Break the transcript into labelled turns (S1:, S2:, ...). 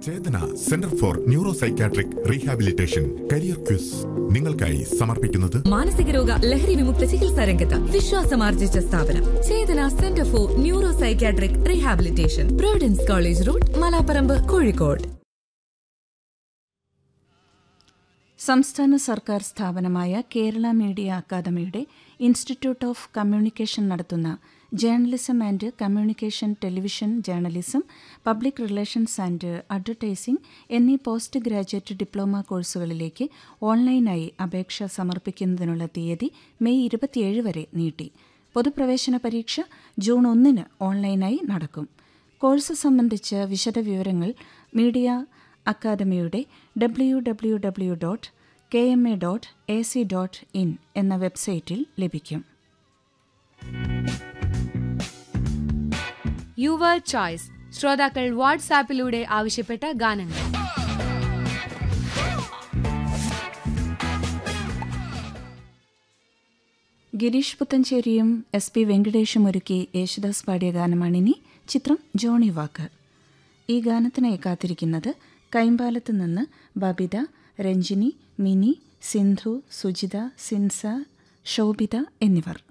S1: Chetana centre for neuro psychiatric rehabilitation career quiz നിങ്ങൾക്കായി സമർപ്പിക്കുന്നത്
S2: മാനസിക രോഗ ലഹരി വിമുക്ത ചികിത്സാ രംഗത്ത് വിശ്വാസമാർജിച്ച സ്ഥാപനം Chetana centre for neuro psychiatric rehabilitation Providence college road Malaparamba Kozhikode
S3: സംസ്ഥാന സർക്കാർ സ്ഥാപനമായ കേരള മീഡിയ അക്കാദമിയുടെ ഇൻസ്റ്റിറ്റ്യൂട്ട് ഓഫ് കമ്മ്യൂണിക്കേഷൻ നടത്തുന്ന journalism and communication television journalism public relations and advertising എന്നീ പോസ്റ്റ് ഗ്രാജുവേറ്റ് ഡിപ്ലോമ കോഴ്സുകളിലേക്ക് ഓൺലൈനായി അപേക്ഷ സമർപ്പിക്കുന്നതിനുള്ള തീയതി മെയ് ഇരുപത്തിയേഴ് വരെ നീട്ടി പൊതുപ്രവേശന പരീക്ഷ ജൂൺ ഒന്നിന് ഓൺലൈനായി നടക്കും കോഴ്സ് സംബന്ധിച്ച വിശദവിവരങ്ങൾ മീഡിയ അക്കാദമിയുടെ W W W dot K M A dot A C dot in എന്ന വെബ്സൈറ്റിൽ ലഭിക്കും
S4: യുവർ ചോയ്സ് ശ്രോതാക്കൾ വാട്സാപ്പിലൂടെ ആവശ്യപ്പെട്ട ഗാനങ്ങൾ
S3: ഗിരീഷ് പുത്തഞ്ചേരിയും എസ് പി വെങ്കടേഷും ഒരുക്കി യേശുദാസ് പാടിയ ഗാനമാണിനി ചിത്രം ജോണി വാക്കർ ഈ ഗാനത്തിനായി കാത്തിരിക്കുന്നത് കൈമ്പാലത്ത് നിന്ന് ബബിത രഞ്ജിനി മിനി സിന്ധു സുജിത സിൻസ ശോഭിത എന്നിവർ